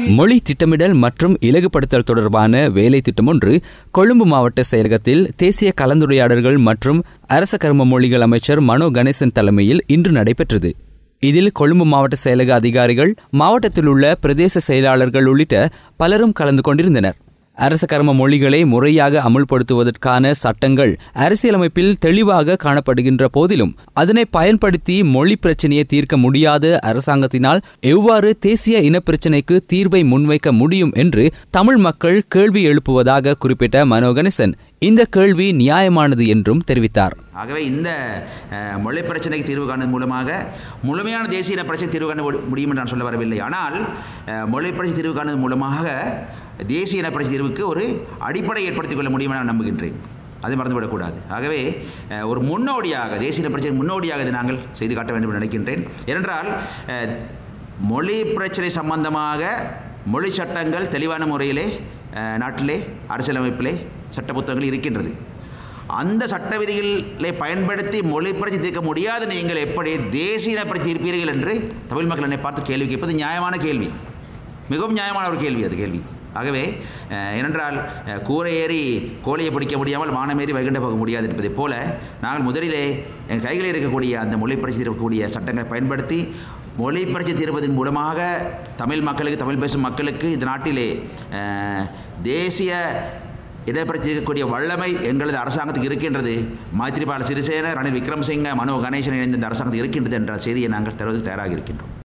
மொழி திட்டமிடல் மற்றும் இலகுபடுத்தல் தொடர்பான வேலை திட்டம் ஒன்று கொழும்பு மாவட்ட செயலகத்தில் தேசிய கலந்துரையாடல்கள் மற்றும் அரச கர்ம மொழிகள் அமைச்சர் மனோ கணேசன் தலைமையில் இன்று நடைபெற்றது இதில் கொழும்பு மாவட்ட செயலக அதிகாரிகள் மாவட்டத்தில் உள்ள பிரதேச செயலாளர்கள் உள்ளிட்ட பலரும் கலந்து கொண்டிருந்தனர் அரச கர்ம மொழிகளை முறையாக அமுல்படுத்துவதற்கான சட்டங்கள் அரசியலமைப்பில் தெளிவாக காணப்படுகின்ற போதிலும் அதனை பயன்படுத்தி மொழி பிரச்சனையை தீர்க்க முடியாத அரசாங்கத்தினால் எவ்வாறு தேசிய இனப்பிரச்சினைக்கு தீர்வை முன்வைக்க முடியும் என்று தமிழ் மக்கள் கேள்வி எழுப்புவதாக குறிப்பிட்ட மனோ கணேசன் இந்த கேள்வி நியாயமானது என்றும் தெரிவித்தார் ஆகவே இந்த அஹ், மொழி பிரச்சனைக்கு தீர்வு காணும் மூலமாக முழுமையான தேசிய இன பிரச்சனை தீர்வு காண முடி- முடியும் என்று நான் சொல்ல வரவில்லை ஆனால் அஹ், மொழி பிரச்சனை தீர்வு காணும் மூலமாக தேசிய இன பிரச்சனை தீர்வுக்கு ஒரு அடிப்படை ஏற்படுத்திக் கொள்ள முடியும் என நான் நம்புகின்றேன் அதை மறந்துவிடக்கூடாது ஆகவே அஹ், ஒரு முன்னோடியாக தேசிய இன பிரச்சனை முன்னோடியாக இதை நாங்கள் செய்து காட்ட வேண்டும் என்று நினைக்கின்றேன் ஏனென்றால் அஹ், மொழி பிரச்சனை சம்பந்தமாக மொழி சட்டங்கள் தெளிவான முறையிலே அஹ், நாட்டிலே அரசியலமைப்பிலே சட்ட புத்தகங்கள் இருக்கின்றது அந்த சட்ட விதிகளை பயன்படுத்தி மொழி பிரச்சனை தீர்க்க முடியாது நீங்கள் எப்படி தேசிய இன பிரச்சனை தீர்ப்பீர்கள் என்று தமிழ் மக்கள் என்னை பார்த்து கேள்வி கேட்பது நியாயமான கேள்வி மிகவும் நியாயமான ஒரு கேள்வி அது கேள்வி ஆகவே அஹ், ஏனென்றால் அஹ், கூரை ஏறி கோழியை பிடிக்க முடியாமல் வானமேறி வைகுண்ட போக முடியாது என்பதைப் போல நாங்கள் முதலிலே என் கைகளில் இருக்கக்கூடிய அந்த மொழி பிரச்சனை இருக்கக்கூடிய சட்டங்களை பயன்படுத்தி மொழி பிரச்சனை தீர்ப்பதன் மூலமாக தமிழ் மக்களுக்கு தமிழ் பேசும் மக்களுக்கு இந்த நாட்டிலே அஹ், தேசிய இடப்பெற்று இருக்கக்கூடிய வல்லமை எங்களது அரசாங்கத்துக்கு இருக்கின்றது மைத்ரிபால சிறிசேன ரணில் விக்ரமசிங்க மனோ கணேசன் இணைந்த இந்த அரசாங்கத்துக்கு இருக்கின்றது என்ற செய்தியை நாங்கள் தருவதற்கு தயாராக இருக்கின்றோம்